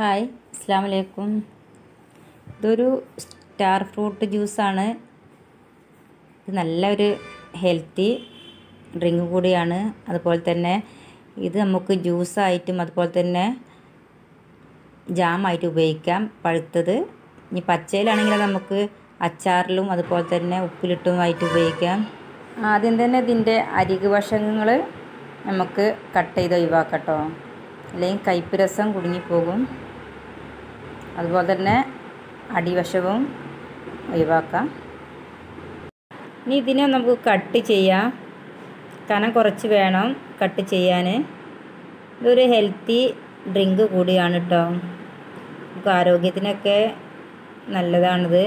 hi അസ്സാം വലൈക്കും ഇതൊരു സ്റ്റാർ ഫ്രൂട്ട് ജ്യൂസാണ് ഇത് നല്ലൊരു ഹെൽത്തി ഡ്രിങ്ക് കൂടിയാണ് അതുപോലെ തന്നെ ഇത് നമുക്ക് ജ്യൂസായിട്ടും അതുപോലെ തന്നെ ജാമായിട്ട് ഉപയോഗിക്കാം പഴുത്തത് ഇനി പച്ചയിലാണെങ്കിൽ നമുക്ക് അച്ചാറിലും അതുപോലെ തന്നെ ഉപ്പിലിട്ടുമായിട്ട് ഉപയോഗിക്കാം ആദ്യം തന്നെ ഇതിൻ്റെ അരികു വശങ്ങൾ നമുക്ക് കട്ട് ചെയ്ത് ഒഴിവാക്കട്ടോ അല്ലെങ്കിൽ കയ്പ്പ് രസം കുടുങ്ങിപ്പോകും അതുപോലെ തന്നെ അടിവശവും ഒഴിവാക്കാം ഇനി ഇതിനെ നമുക്ക് കട്ട് ചെയ്യാം കനം കുറച്ച് വേണം കട്ട് ചെയ്യാൻ ഇതൊരു ഹെൽത്തി ഡ്രിങ്ക് കൂടിയാണ് കേട്ടോ നമുക്ക് ആരോഗ്യത്തിനൊക്കെ നല്ലതാണിത്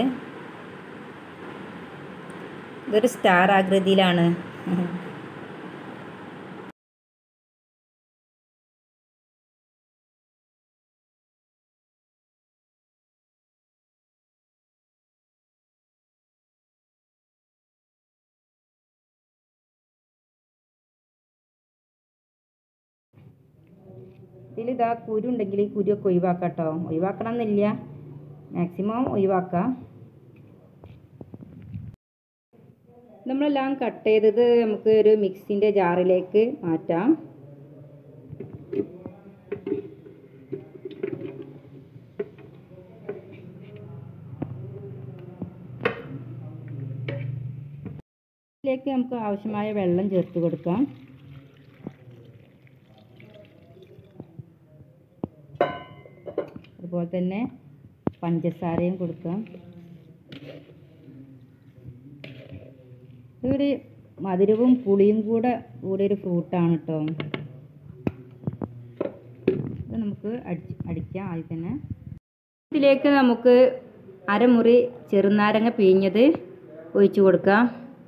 ഇതൊരു സ്റ്റാർ ആകൃതിയിലാണ് ഇതിലിതാ കുരു ഉണ്ടെങ്കിൽ ഈ കുരുവൊക്കെ ഒഴിവാക്കാം കേട്ടോ ഒഴിവാക്കണം എന്നില്ല മാക്സിമം ഒഴിവാക്കാം നമ്മളെല്ലാം കട്ട് ചെയ്തത് നമുക്ക് ഒരു മിക്സിൻ്റെ ജാറിലേക്ക് മാറ്റാം ഇതിലേക്ക് നമുക്ക് ആവശ്യമായ വെള്ളം ചേർത്ത് കൊടുക്കാം അതുപോലെ തന്നെ പഞ്ചസാരയും കൊടുക്കാം ഇതൊരു മധുരവും പുളിയും കൂടെ കൂടിയ ഒരു ഫ്രൂട്ടാണ് കേട്ടോ ഇത് നമുക്ക് അടിച്ച് അടിക്കാം ആദ്യം തന്നെ ഇതിലേക്ക് നമുക്ക് അരമുറി ചെറുനാരങ്ങ പിഴിഞ്ഞത് ഒഴിച്ചു കൊടുക്കാം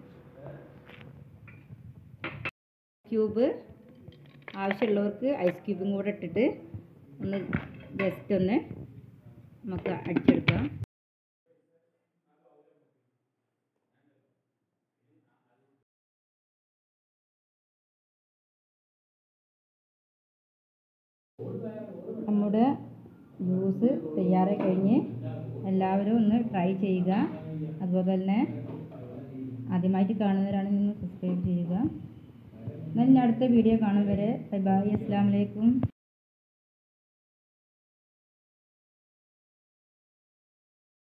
ക്യൂബ് ആവശ്യമുള്ളവർക്ക് ഐസ് ക്യൂബും കൂടെ ഇട്ടിട്ട് ഒന്ന് ജസ്റ്റ് ഒന്ന് നമുക്ക് അടിച്ചെടുക്കാം നമ്മുടെ ജ്യൂസ് തയ്യാറായി കഴിഞ്ഞ് എല്ലാവരും ഒന്ന് ട്രൈ ചെയ്യുക അതുപോലെ തന്നെ ആദ്യമായിട്ട് കാണുന്നവരാണെങ്കിൽ ഒന്ന് സബ്സ്ക്രൈബ് ചെയ്യുക എന്നാൽ ഇനി അടുത്ത വീഡിയോ കാണും വരെ ബൈ ബൈ അസ്സാം വലൈക്കും